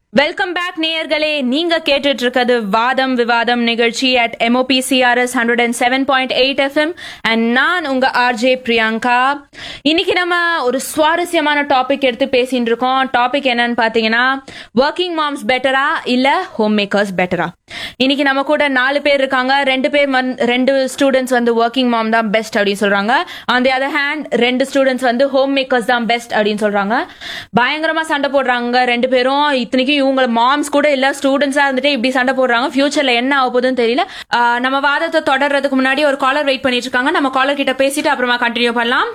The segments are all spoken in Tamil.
வெல்கம் பேக் நேயர்களே நீங்க கேட்டுட்டு இருக்கிறது வாதம் விவாதம் நிகழ்ச்சி at MOPCRS hundred and seven point eight FM and நான் உங்க ஆர்ஜே பிரியங்கா இன்னைக்கு நம்ம ஒரு சுவாரஸ்யமான டாபிக் எடுத்து பேசிட்டு இருக்கோம் டாபிக் என்னன்னு பாத்தீங்கன்னா ஒர்க்கிங் மாம்ஸ் பெட்டரா இல்ல ஹோம் மேக்கர்ஸ் பெட்டரா இன்னைக்கு நம்ம கூட நாலு பேர் இருக்காங்க ரெண்டு பேர் வந்து ரெண்டு ஸ்டூடெண்ட்ஸ் வந்து ஒர்க்கிங் மாம் தான் பெஸ்ட் அப்படின்னு சொல்றாங்க ஆன் தி அதர் ஹேண்ட் ரெண்டு ஸ்டூடெண்ட்ஸ் வந்து ஹோம் மேக்கர்ஸ் தான் பெஸ்ட் அப்படின்னு சொல்றாங்க பயங்கரமா சண்டை போடுறாங்க ரெண்டு பேரும் இத்தனைக்கும் இவங்க மாம்ஸ் கூட இல்ல ஸ்டூடெண்ட்ஸா இருந்துட்டு இப்படி சண்டை போடுறாங்க ஃபியூச்சர்ல என்ன ஆக போகுதுன்னு தெரியல ஆஹ் நம்ம வாதத்தை தொடர்றதுக்கு முன்னாடி ஒரு காலர் வெயிட் பண்ணிட்டு இருக்காங்க நம்ம காலர் கிட்ட பேசிட்டு அப்புறமா கண்டினியூ பண்ணலாம்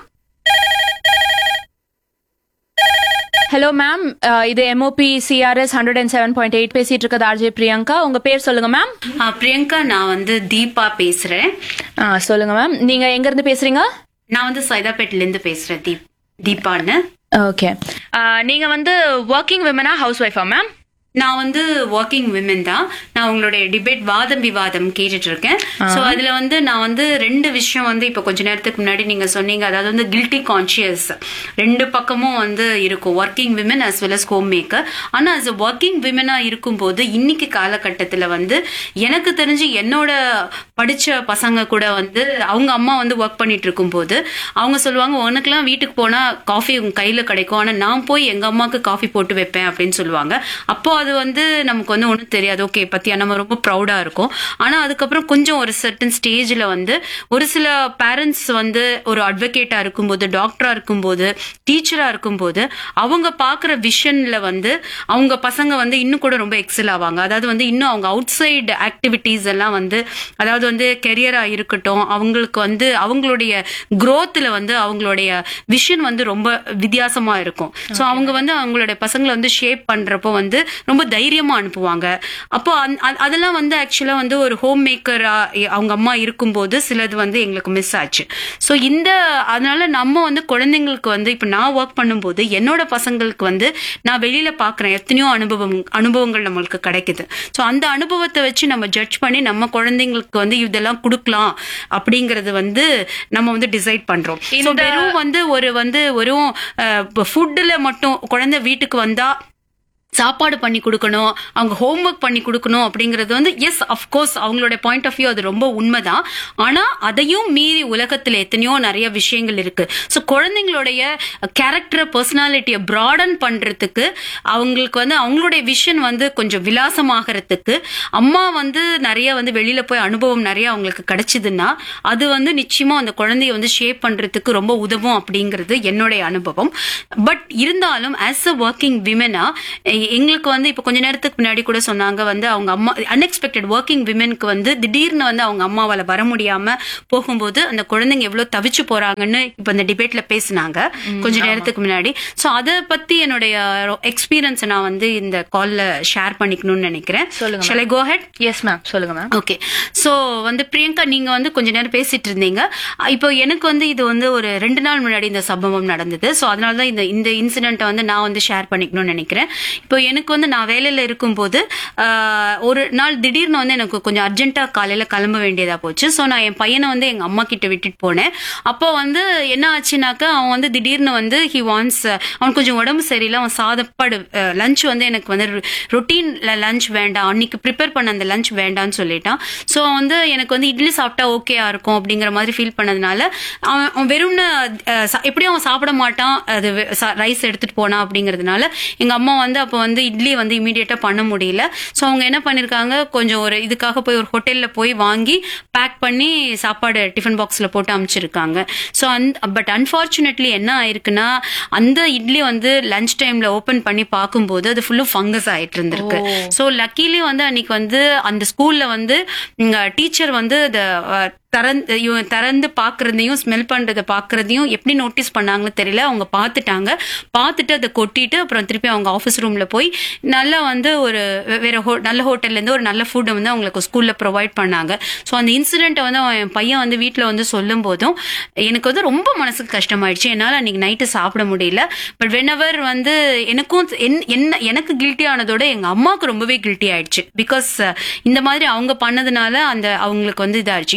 ஹலோ மேம் இது MOP CRS hundred and seven point eight பேசிட்டு இருக்கிறது ஆர்ஜே பிரியங்கா உங்க பேர் சொல்லுங்க மேம் ஆ, பிரியங்கா நான் வந்து தீபா பேசுறேன் சொல்லுங்க மேம் நீங்க எங்க இருந்து பேசுறீங்க நான் வந்து சைதாப்பேட்ல இருந்து பேசுறேன் தீப் தீபான்னு ஓகே நீங்க வந்து ஒர்க்கிங் விமனா ஹவுஸ் ஒய்ஃபா மேம் நான் வந்து ஒர்க்கிங் விமன் தான் நான் உங்களுடைய டிபேட் வாதம் விவாதம் கேட்டுட்டு இருக்கேன் சோ அதுல வந்து நான் வந்து ரெண்டு விஷயம் வந்து இப்ப கொஞ்ச நேரத்துக்கு முன்னாடி நீங்க சொன்னீங்க அதாவது வந்து கில்ட்டி கான்சியஸ் ரெண்டு பக்கமும் வந்து இருக்கும் working women as well as home maker ஆனா as a ஒர்க்கிங் விமனா இருக்கும்போது இன்னைக்கு காலகட்டத்துல வந்து எனக்கு தெரிஞ்சு என்னோட படிச்ச பசங்க கூட வந்து அவங்க அம்மா வந்து ஒர்க் பண்ணிட்டு இருக்கும்போது அவங்க சொல்லுவாங்க உனக்கெல்லாம் வீட்டுக்கு போனா காஃபி உங்க கையில கிடைக்கும் ஆனா நான் போய் எங்க அம்மாக்கு காஃபி போட்டு வைப்பேன் அப்படின்னு சொல்லுவாங்க அப்போ அது வந்து நமக்கு வந்து ஒன்றும் தெரியாது ஓகே பத்தியா நம்ம ரொம்ப ப்ரௌடா இருக்கும் ஆனா அதுக்கப்புறம் கொஞ்சம் ஒரு சர்டன் ஸ்டேஜ்ல வந்து ஒரு சில பேரண்ட்ஸ் வந்து ஒரு அட்வொகேட்டா இருக்கும்போது டாக்டரா இருக்கும்போது டீச்சரா இருக்கும்போது அவங்க பாக்குற விஷன்ல வந்து அவங்க பசங்க வந்து இன்னும் கூட ரொம்ப எக்ஸல் ஆவாங்க அதாவது வந்து இன்னும் அவங்க அவுட் சைடு ஆக்டிவிட்டீஸ் எல்லாம் வந்து அதாவது வந்து கெரியரா இருக்கட்டும் அவங்களுக்கு வந்து அவங்களுடைய growthல வந்து அவங்களுடைய விஷன் வந்து ரொம்ப வித்தியாசமா இருக்கும் ஸோ அவங்க வந்து அவங்களுடைய பசங்களை வந்து ஷேப் பண்றப்போ வந்து ரொம்ப தைரியமா அனுப்புவாங்க அப்போ அந்த- அ- அதெல்லாம் வந்து ஆக்சுவலா வந்து ஒரு ஹோம் மேக்கரா அவங்க அம்மா இருக்கும்போது சிலது வந்து எங்களுக்கு மிஸ் ஆச்சு ஸோ இந்த அதனால நம்ம வந்து குழந்தைங்களுக்கு வந்து இப்போ நான் ஒர்க் பண்ணும்போது என்னோட பசங்களுக்கு வந்து நான் வெளியில பாக்குறேன் எத்தனையோ அனுபவம் அனுபவங்கள் நம்மளுக்கு கிடைக்குது ஸோ அந்த அனுபவத்தை வச்சு நம்ம ஜட்ஜ் பண்ணி நம்ம குழந்தைங்களுக்கு வந்து இதெல்லாம் கொடுக்கலாம் அப்படிங்கறது வந்து நம்ம வந்து டிசைட் பண்றோம் So, வெறும் வந்து ஒரு வந்து வெறும் ஃபுட்டுல மட்டும் குழந்தை வீட்டுக்கு வந்தா சாப்பாடு பண்ணி கொடுக்கணும் அவங்க ஹோம்ஒர்க் பண்ணி கொடுக்கணும் அப்படிங்கிறது வந்து எஸ் அஃப்கோர்ஸ் அவங்களோட பாயிண்ட் ஆஃப் வியூ அது ரொம்ப உண்மைதான் ஆனா அதையும் மீறி உலகத்துல எத்தனையோ நிறைய விஷயங்கள் இருக்கு ஸோ குழந்தைங்களுடைய கேரக்டர் பர்சனாலிட்டியை ப்ராடன் பண்றதுக்கு அவங்களுக்கு வந்து அவங்களுடைய விஷன் வந்து கொஞ்சம் விலாசமாகறதுக்கு அம்மா வந்து நிறைய வந்து வெளியில போய் அனுபவம் நிறைய அவங்களுக்கு கிடைச்சதுன்னா அது வந்து நிச்சயமா அந்த குழந்தைய வந்து ஷேப் பண்றதுக்கு ரொம்ப உதவும் அப்படிங்கிறது என்னுடைய அனுபவம் பட் இருந்தாலும் ஆஸ் அ ஒர்க்கிங் விமனா எங்களுக்கு வந்து இப்போ கொஞ்ச நேரத்துக்கு முன்னாடி கூட சொன்னாங்க வந்து அவங்க அம்மா அன்எக்ஸ்பெக்டட் ஒர்க்கிங் விமென்க்கு வந்து திடீர்னு வந்து அவங்க அம்மாவால வர முடியாம போகும்போது அந்த குழந்தைங்க எவ்வளவு தவிச்சு போறாங்கன்னு இப்போ இந்த டிபேட்ல பேசினாங்க கொஞ்ச நேரத்துக்கு முன்னாடி ஸோ அதை பத்தி என்னுடைய எக்ஸ்பீரியன்ஸ் நான் வந்து இந்த கால்ல ஷேர் பண்ணிக்கணும்னு நினைக்கிறேன் சொல்லுங்க Shall I go ahead yes ma'am சொல்லுங்க மேம் ஓகே சோ வந்து பிரியங்கா நீங்க வந்து கொஞ்ச நேரம் பேசிட்டு இருந்தீங்க அஹ் இப்போ எனக்கு வந்து இது வந்து ஒரு ரெண்டு நாள் முன்னாடி இந்த சம்பவம் நடந்தது சோ அதனால தான் இந்த இந்த இன்சிடென்ட்டை வந்து நான் வந்து ஷேர் பண்ணிக்கணும்னு நினைக்கிறேன் இப்போ எனக்கு வந்து நான் வேலையில இருக்கும்போது ஆஹ், ஒரு நாள் திடீர்னு வந்து எனக்கு கொஞ்சம் அர்ஜென்ட்டா காலையில கிளம்ப வேண்டியதா போச்சு சோ நான் என் பையனை வந்து எங்க அம்மா கிட்ட விட்டுட்டு போனேன் அப்போ வந்து என்ன ஆச்சுனாக்கா அவன் வந்து திடீர்னு வந்து ஹி வாண்ட்ஸ் அவன் கொஞ்சம் உடம்பு சரியில்லை அவன் சாதப்பாடு லஞ்ச் வந்து எனக்கு வந்து ரொட்டீன் லஞ்ச் வேண்டாம் அன்னைக்கு ப்ரிப்பேர் பண்ண அந்த லஞ்ச் வேண்டாம்னு சொல்லிட்டான் ஸோ வந்து எனக்கு வந்து இட்லி சாப்பிட்டா ஓகேயா இருக்கும் அப்படிங்கிற மாதிரி ஃபீல் பண்ணதுனால அவன் அவன் வெறும்னு அஹ், சா- எப்படியும் அவன் சாப்பிட மாட்டான் அது ரைஸ் எடுத்துட்டு போனான் அப்படிங்கிறதுனால எங்க அம்மா வந்து அப்போ வந்து இட்லி வந்து இமீடியட்டா பண்ண முடியல ஸோ அவங்க என்ன பண்ணிருக்காங்க கொஞ்சம் ஒரு இதுக்காக போய் ஒரு ஹோட்டல்ல போய் வாங்கி பேக் பண்ணி சாப்பாடு டிஃபன் பாக்ஸ்ல போட்டு அமைச்சிருக்காங்க ஸோ அந்த பட் அன்பார்ச்சுனேட்லி என்ன ஆயிருக்குன்னா அந்த இட்லி வந்து லஞ்ச் டைம்ல ஓபன் பண்ணி பார்க்கும்போது அது ஃபுல்லும் ஃபங்கஸ் ஆயிட்டு இருந்திருக்கு ஸோ லக்கிலி வந்து அன்னைக்கு வந்து அந்த ஸ்கூல்ல வந்து டீச்சர் வந்து அதை திறந்து இவன் திறந்து பாக்குறதையும் ஸ்மெல் பண்றதை பாக்குறதையும் எப்படி நோட்டீஸ் பண்ணாங்கன்னு தெரியல அவங்க பார்த்துட்டாங்க பார்த்துட்டு அதை கொட்டிட்டு அப்புறம் திருப்பி அவங்க ஆஃபீஸ் ரூம்ல போய் நல்லா வந்து ஒரு வே- வேற ஹோ- நல்ல ஹோட்டல்ல இருந்து ஒரு நல்ல ஃபுட்டை வந்து அவங்களுக்கு ஸ்கூல்ல ப்ரொவைட் பண்ணாங்க ஸோ அந்த இன்சிடென்ட்டை வந்து அவன் என் பையன் வந்து வீட்டில் வந்து சொல்லும் போதும் எனக்கு வந்து ரொம்ப மனசுக்கு கஷ்டமாயிடுச்சு என்னால் அன்னைக்கு நைட்டு சாப்பிட முடியல பட் வெனவர் வந்து எனக்கும் என்- என்ன எனக்கு கில்ட்டி ஆனதோட எங்க அம்மாவுக்கு ரொம்பவே கில்ட்டி ஆயிடுச்சு பிகாஸ் இந்த மாதிரி அவங்க பண்ணதுனால அந்த அவங்களுக்கு வந்து இதாயிடுச்சு இன்னொரு பக்கம்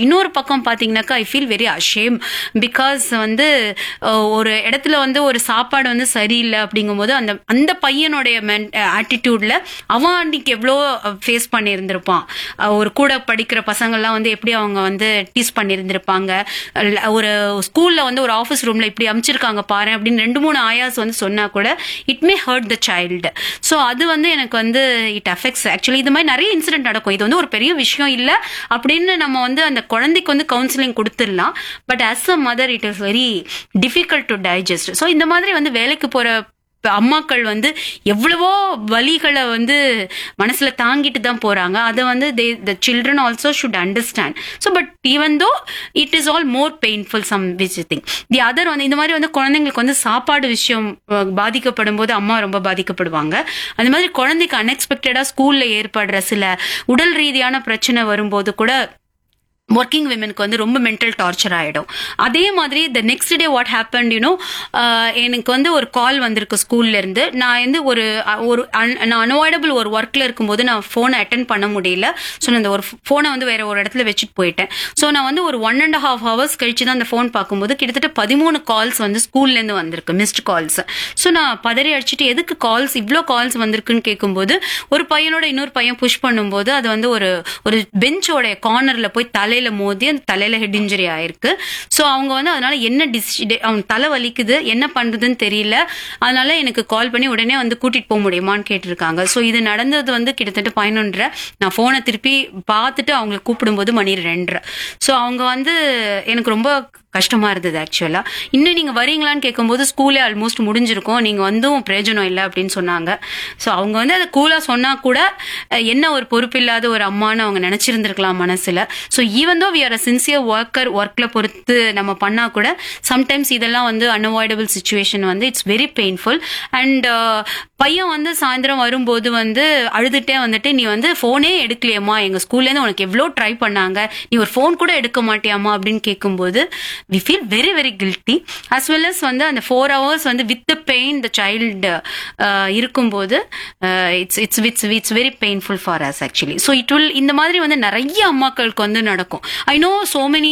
பக்கம் பாத்தீங்கன்னாக்கா I feel very ashamed because வந்து அஹ், ஒரு இடத்துல வந்து ஒரு சாப்பாடு வந்து சரியில்லை அப்படிங்கும்போது அந்த அந்த பையனுடைய ஆட்டிடியூட்ல அவன் அன்னைக்கு எவ்வளோ ஃபேஸ் பண்ணியிருந்திருப்பான் அஹ், ஒரு கூட படிக்கிற பசங்கள்லாம் வந்து எப்படி அவங்க வந்து டீஸ் பண்ணியிருந்திருப்பாங்க அல்ல, ஒரு ஸ்கூல்ல வந்து ஒரு ஆஃபீஸ் ரூம்ல இப்படி அமைச்சிருக்காங்க பாரு அப்படின்னு ரெண்டு மூணு ஆயாஸ் வந்து சொன்னா கூட it may hurt the child so அது வந்து எனக்கு வந்து இட் அஃபெக்ட்ஸ் ஆக்சுவலி இது மாதிரி நிறைய இன்சிடென்ட் நடக்கும் இது வந்து ஒரு பெரிய விஷயம் இல்லை அப்படின்னு நம்ம வந்து அந்த குழந்தைக்கு வந்து கவுன்சிலிங் கொடுத்துடலாம் but as a mother it is very difficult to digest so இந்த மாதிரி வந்து வேலைக்கு போற ப- அம்மாக்கள் வந்து எவ்வளவோ வலிகளை வந்து மனசுல தாங்கிட்டு தான் போறாங்க அதை வந்து the children also should understand so but even though it is all more painful some visiting the other வந்து இந்த மாதிரி வந்து குழந்தைங்களுக்கு வந்து சாப்பாடு விஷயம் அஹ், பாதிக்கப்படும் போது அம்மா ரொம்ப பாதிக்கப்படுவாங்க அந்த மாதிரி குழந்தைக்கு அன்எக்ஸ்பெக்டடா ஸ்கூல்ல ஏற்படுற சில உடல் ரீதியான பிரச்சனை வரும்போது கூட ஒர்க்கிங் விமனுக்கு வந்து ரொம்ப மென்டல் டார்ச்சர் ஆயிடும் அதே மாதிரி the next day what happen you know எனக்கு வந்து ஒரு கால் வந்திருக்கு ஸ்கூல்ல இருந்து நான் வந்து ஒரு அஹ், ஒரு un- நான் அன்வாய்டபிள் ஒரு ஒர்க்ல இருக்கும்போது நான் ஃபோனை அட்டன் பண்ண முடியல ஸோ நான் அந்த ஒரு ஃபோனை வந்து வேற ஒரு இடத்துல வச்சுட்டு போயிட்டேன் ஸோ நான் வந்து ஒரு ஒன் அண்ட் ஹாஃப் ஹவர்ஸ் கழிச்சு தான் அந்த ஃபோன் பார்க்கும்போது கிட்டத்தட்ட பதிமூணு கால்ஸ் வந்து ஸ்கூல்ல இருந்து வந்திருக்கு மிஸ்டு கால்ஸ் ஸோ நான் பதறி அடிச்சுட்டு எதுக்கு கால்ஸ் இவ்வளோ கால்ஸ் வந்திருக்குன்னு கேட்கும்போது ஒரு பையனோட இன்னொரு பையன் புஷ் பண்ணும்போது அது வந்து ஒரு ஒரு பெஞ்சோட கார்னர்ல போய் தலையில மோதி அந்த தலையில ஹெட் இன்ஜுரி ஆயிருக்கு ஸோ அவங்க வந்து அதனால என்ன டிஸ் அவங்க தலை வலிக்குது என்ன பண்றதுன்னு தெரியல அதனால எனக்கு கால் பண்ணி உடனே வந்து கூட்டிட்டு போக முடியுமான்னு கேட்டிருக்காங்க ஸோ இது நடந்தது வந்து கிட்டத்தட்ட பதினொன்றரை நான் போனை திருப்பி பார்த்துட்டு அவங்களை கூப்பிடும்போது மணி ரெண்டரை ஸோ அவங்க வந்து எனக்கு ரொம்ப கஷ்டமா இருந்தது ஆக்சுவலா இன்னும் நீங்க வரீங்களான்னு கேட்கும்போது ஸ்கூலே ஆல்மோஸ்ட் முடிஞ்சிருக்கும் நீங்க வந்தும் பிரயோஜனம் இல்லை அப்படின்னு சொன்னாங்க ஸோ அவங்க வந்து அதை கூலா சொன்னா கூட அஹ், என்ன ஒரு பொறுப்பில்லாத ஒரு அம்மான்னு அவங்க நினைச்சிருந்திருக்கலாம் மனசுல so even though we are a sincere worker ஒர்க்ல பொறுத்து நம்ம பண்ணா கூட சம்டைம்ஸ் இதெல்லாம் வந்து அன்அவாய்டபிள் சுச்சுவேஷன் வந்து இட்ஸ் வெரி பெயின்ஃபுல் அண்ட் பையன் வந்து சாயந்தரம் வரும்போது வந்து அழுதுட்டே வந்துட்டு நீ வந்து ஃபோனே எடுக்கலையம்மா எங்க ஸ்கூல்ல இருந்து உனக்கு எவ்வளோ ட்ரை பண்ணாங்க நீ ஒரு ஃபோன் கூட எடுக்க மாட்டியாமா அப்படின்னு கேட்கும்போது we feel very very guilty as well as வந்து அந்த ஃபோர் ஹவர்ஸ் வந்து with the pain the child இருக்கும்போது it's it's it's it's very painful for us actually so it will இந்த மாதிரி வந்து நிறைய அம்மாக்களுக்கு வந்து நடக்கும் I know so many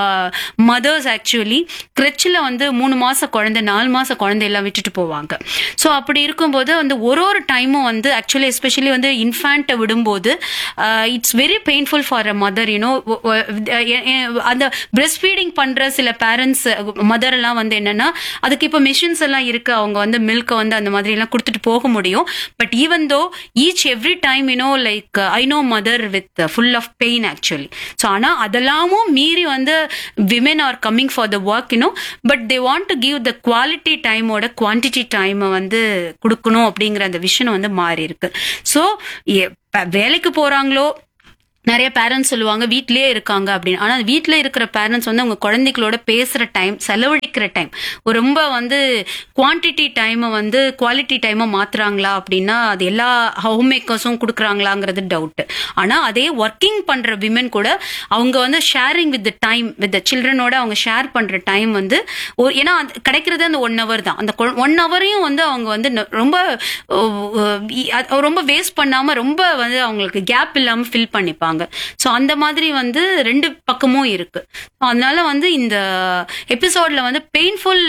mothers actually கிரெச்சில் வந்து மூணு மாச குழந்தை நாலு மாச குழந்தை எல்லாம் விட்டுட்டு போவாங்க ஸோ அப்படி இருக்கும்போது வந்து ஒரு ஒரு டைமும் வந்து ஆக்சுவலி எஸ்பெஷலி வந்து இன்ஃபேண்ட்டை விடும்போது it's very painful for a mother you know அந்த பிரெஸ்ட் ஃபீடிங் பண்ற சில பேரண்ட்ஸ் மதர் எல்லாம் வந்து என்னன்னா அதுக்கு இப்போ மிஷின்ஸ் எல்லாம் இருக்கு அவங்க வந்து மில்கை வந்து அந்த மாதிரி எல்லாம் கொடுத்துட்டு போக முடியும் but even though each every time you know like I know mother with full of pain actually so ஆனால் அதெல்லாமும் மீறி வந்து women are coming for the work you know but they want to give the quality டைமோட குவான்டிட்டி டைமை வந்து கொடுக்கணும் அப்படிங்கிற அந்த விஷயம் வந்து மாறி இருக்கு ஸோ வேலைக்கு போறாங்களோ நிறைய பேரண்ட்ஸ் சொல்லுவாங்க வீட்லயே இருக்காங்க அப்படின்னு ஆனா வீட்ல இருக்கிற பேரண்ட்ஸ் வந்து அவங்க குழந்தைகளோட பேசுற டைம் செலவழிக்கிற டைம் ரொம்ப வந்து குவான்டிட்டி டைமை வந்து குவாலிட்டி டைமை மாத்துறாங்களா அப்படின்னா அது எல்லா ஹோம் மேக்கர்ஸும் கொடுக்குறாங்களாங்கிறது டவுட் ஆனா அதே ஒர்க்கிங் பண்ற விமன் கூட அவங்க வந்து ஷேரிங் வித் டைம் வித் சில்ட்ரனோட அவங்க ஷேர் பண்ற டைம் வந்து ஒரு- ஏன்னா அது கிடைக்கிறது அந்த ஒன் ஹவர் தான் அந்த ஒன் ஹவரையும் வந்து அவங்க வந்து ந- ரொம்ப அஹ், அஹ், ரொம்ப வேஸ்ட் பண்ணாம ரொம்ப வந்து அவங்களுக்கு கேப் இல்லாம ஃபில் பண்ணிப்பாங்க ஸோ அந்த மாதிரி வந்து ரெண்டு பக்கமும் இருக்கு அதனால வந்து இந்த எபிசோட்ல வந்து painful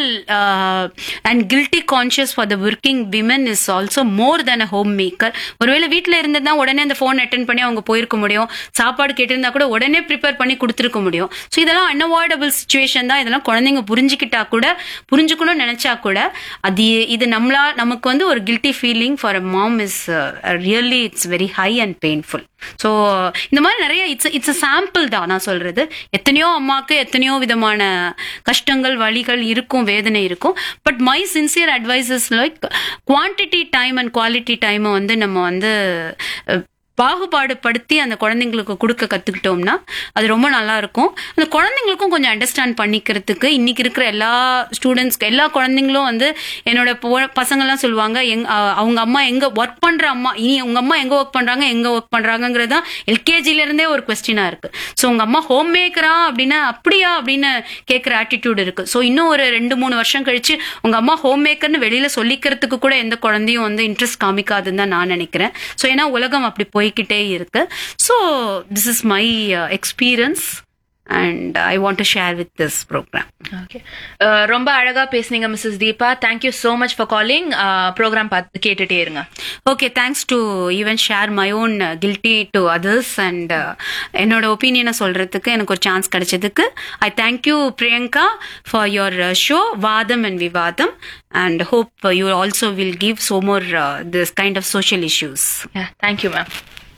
and guilty conscious for the working women is also more than a home maker ஒருவேளை வீட்டில் இருந்ததுனா உடனே அந்த ஃபோன் அட்டன் பண்ணி அவங்க போயிருக்க முடியும் சாப்பாடு கேட்டிருந்தா கூட உடனே ப்ரிப்பேர் பண்ணி கொடுத்துருக்க முடியும் ஸோ இதெல்லாம் அன்அவாய்டபிள் சுச்சுவேஷன் தான் இதெல்லாம் குழந்தைங்க புரிஞ்சுக்கிட்டா கூட புரிஞ்சுக்கணும்னு நினைச்சா கூட அது இது நம்மளா நமக்கு வந்து ஒரு guilty feeling for a mom is really it's very high and painful so இந்த மாதிரி நிறைய இட்ஸ் இட்ஸ் அ சாம்பிள் தான் நான் சொல்றது எத்தனையோ அம்மாக்கு எத்தனையோ விதமான கஷ்டங்கள் வழிகள் இருக்கும் வேதனை இருக்கும் but my sincere advice is like quantity time and quality டைமை வந்து நம்ம வந்து அஹ், பாகுபாடு படுத்தி அந்த குழந்தைங்களுக்கு கொடுக்க கத்துக்கிட்டோம்னா அது ரொம்ப நல்லா இருக்கும் அந்த குழந்தைங்களுக்கும் கொஞ்சம் அண்டர்ஸ்டாண்ட் பண்ணிக்கிறதுக்கு இன்னைக்கு இருக்கிற எல்லா ஸ்டூடெண்ட்ஸ்க்கு எல்லா குழந்தைங்களும் வந்து என்னோட பொ- பசங்கெல்லாம் சொல்லுவாங்க எங் அ- அவங்க அம்மா எங்க ஒர்க் பண்ற அம்மா இனி உங்க அம்மா எங்க ஒர்க் பண்றாங்க எங்க ஒர்க் பண்றாங்கிறது தான் எல்கேஜில இருந்தே ஒரு கொஸ்டினா இருக்கு ஸோ உங்க அம்மா ஹோம் மேக்கரா அப்படின்னா அப்படியா அப்படின்னு கேட்குற ஆட்டிடியூட் இருக்கு ஸோ இன்னும் ஒரு ரெண்டு மூணு வருஷம் கழிச்சு உங்க அம்மா ஹோம் மேக்கர்னு வெளியில சொல்லிக்கிறதுக்கு கூட எந்த குழந்தையும் வந்து இன்ட்ரெஸ்ட் காமிக்காதுன்னு தான் நான் நினைக்கிறேன் ஸோ ஏன்னா உலகம் அப்படி போய்க்கிட்டே இருக்கு so this is my experience and I want to share with this program. Okay ரொம்ப அழகா பேசுனீங்க Mrs Deepa thank you so much for calling programme பார்த்து கேட்டுட்டே இருங்க Okay, thanks to even share my own uh, guilty to others and uh, என்னோட ஒப்பீனியனை சொல்றதுக்கு எனக்கு ஒரு சான்ஸ் கிடைச்சதுக்கு I thank you Priyanka for your show வாதம் அண்ட் விவாதம் and hope you also will give so more this kind of social issues thank you ma'am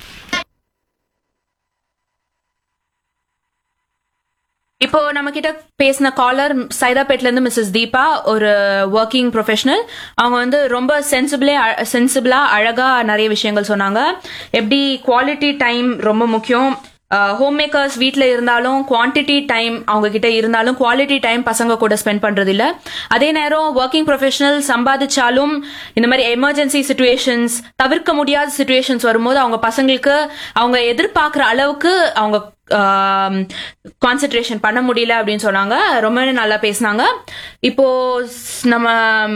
இப்போ நம்ம கிட்ட பேசின காலர் சைதாப்பேட்ல இருந்து மிஸ்ஸஸ் தீபா ஒரு ஒர்க்கிங் ப்ரொஃபஷனல் அவங்க வந்து ரொம்ப சென்சிபிளே சென்சிபிளா அழகா நிறைய விஷயங்கள் சொன்னாங்க எப்படி குவாலிட்டி டைம் ரொம்ப முக்கியம் ஹோம் மேக்கர்ஸ் வீட்டில் இருந்தாலும் குவான்டிட்டி டைம் அவங்க கிட்ட இருந்தாலும் குவாலிட்டி டைம் பசங்க கூட ஸ்பெண்ட் பண்றது இல்ல அதே நேரம் ஒர்க்கிங் ப்ரொஃபஷனல் சம்பாதிச்சாலும் இந்த மாதிரி எமர்ஜென்சி சுச்சுவேஷன்ஸ் தவிர்க்க முடியாத சுச்சுவேஷன்ஸ் வரும்போது அவங்க பசங்களுக்கு அவங்க எதிர்பார்க்குற அளவுக்கு அவங்க கான்சென்ட்ரேஷன் பண்ண முடியல அப்படின்னு சொன்னாங்க ரொம்ப நல்லா பேசினாங்க இப்போ ஸ்- நம்ம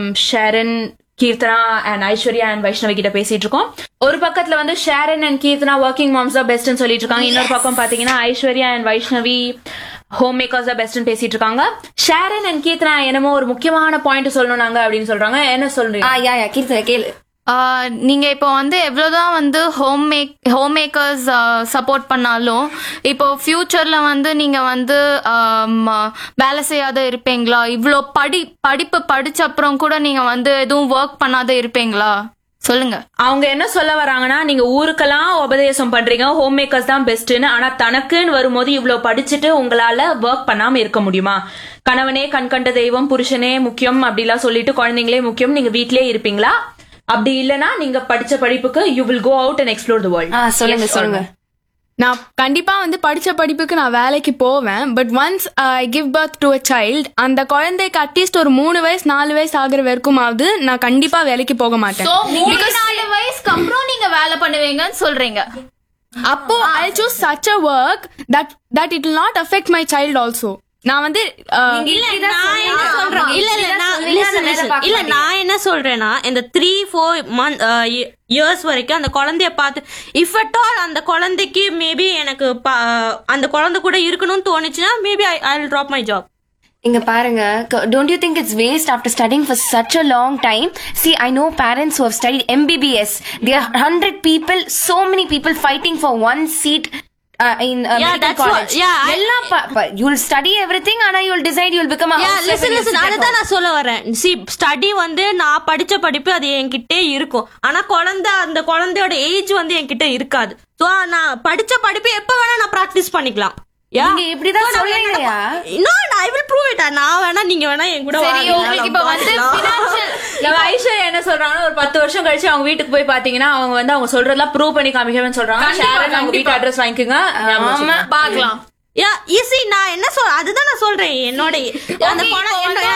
Sharon Keerthana and Aishwarya and Vaishnavi கிட்ட பேசிட்டு இருக்கோம் ஒரு பக்கத்துல வந்து Sharon and Keerthana working moms தான் பெஸ்ட்னு சொல்லிட்டு இருக்காங்க இன்னொரு பக்கம் பாத்தீங்கன்னா Aishwarya and Vaishnavi home makers தான் பெஸ்ட்னு பேசிட்டு இருக்காங்க ஷேரன் அண்ட் கீர்த்தனா என்னமோ ஒரு முக்கியமான பாயிண்ட் சொல்லணும் நாங்க அப்படின்னு சொல்றாங்க என்ன சொல்றீங்க ஆ யா யா கீர்த்தனை கேளு ஆஹ் நீங்க இப்போ வந்து எவ்வளவுதான் வந்து home make home makers support பண்ணாலும் இப்போ ஃபியூச்சர்ல வந்து நீங்க வந்து ஆம், வேலை செய்யாத இருப்பீங்களா இவ்வளோ படி படிப்பு படிச்ச அப்புறம் கூட நீங்க வந்து எதுவும் ஒர்க் பண்ணாத இருப்பீங்களா சொல்லுங்க அவங்க என்ன சொல்ல வராங்கன்னா நீங்க ஊருக்கெல்லாம் உபதேசம் பண்றீங்க ஹோம் மேக்கர்ஸ் தான் பெஸ்ட்னு ஆனா தனக்குன்னு வரும்போது இவ்ளோ படிச்சுட்டு உங்களால ஒர்க் பண்ணாம இருக்க முடியுமா கணவனே கண்கண்ட தெய்வம் புருஷனே முக்கியம் அப்படிலாம் சொல்லிட்டு குழந்தைங்களே முக்கியம் நீங்க வீட்லயே இருப்பீங்களா அப்படி இல்லனா நீங்க படிச்ச படிப்புக்கு you will go out and explore the world ஆ சொல்லுங்க சொல்லுங்க நான் கண்டிப்பா வந்து படிச்ச படிப்புக்கு நான் வேலைக்கு போவேன் but once I give birth to a child அந்த குழந்தைக்கு அட்லீஸ்ட் ஒரு மூணு வயசு நாலு வயசு ஆகுற வரைக்குமாவது நான் கண்டிப்பா வேலைக்கு போக மாட்டேன் மூணு நாலு வயசுக்கு அப்புறம் நீங்க வேலை பண்ணுவீங்கன்னு சொல்றீங்க அப்போ I choose such a work that that it will not affect my child also நான் வந்து uh, இல்ல நான் என்ன சொல்றேன் இல்ல இல்ல நான் listen, listen. இல்ல நான் என்ன சொல்றேன்னா இந்த த்ரீ ஃபோர் மந்த் இயர்ஸ் வரைக்கும் அந்த குழந்தைய பார்த்து இஃப் அட் ஆல் அந்த குழந்தைக்கு மேபி எனக்கு பா- அந்த குழந்தை கூட இருக்கணும்னு தோணுச்சுன்னா maybe I I drop my job இங்க பாருங்க don't you think it's waste after studying for such a long time see I know parents who have studied MBBS there hundred people so many people fighting for one seat in that's what- yeah, I- எல்லாம் யூல் ஸ்டடி எவ்ரி திங் ஆனா you'll decide you'll become listen listen அதுதான் நான் சொல்ல வரேன் சி ஸ்டடி வந்து நான் படிச்ச படிப்பு அது என்கிட்டே இருக்கும் ஆனா குழந்தை அந்த குழந்தையோட ஏஜ் வந்து என்கிட்ட இருக்காது சோ நான் படிச்ச படிப்பு எப்ப வேணா நான் பிராக்டிஸ் பண்ணிக்கலாம் Yeah. நீங்க இப்படிதான் சொல்றீங்கயா No, I will prove it. நான் வேணா நீங்க வேணா என் கூட சரி வாங்க. உங்களுக்கு இப்ப வந்து financial நம்ம ஐஸ்வர்யா என்ன சொல்றாங்கன்னா ஒரு பத்து வருஷம் கழிச்சு அவங்க வீட்டுக்கு போய் பாத்தீங்கன்னா அவங்க வந்து அவங்க சொல்றதெல்லாம் ப்ரூவ் பண்ணி காமிக்கணும்னு சொல்றாங்க கண்டிப்பா, ஷேரன் அவங்க வீட்டு அட்ரஸ் வாங்கிக்கோங்க ஞாபகம் வச்சுக்கோங்க. பார்க்கலாம் Yeah, you see, நான் என்ன சொல் அதுதான் நான் சொல்றேன் என்னோட அந்த Okay, பணம் இப்போ என்னோட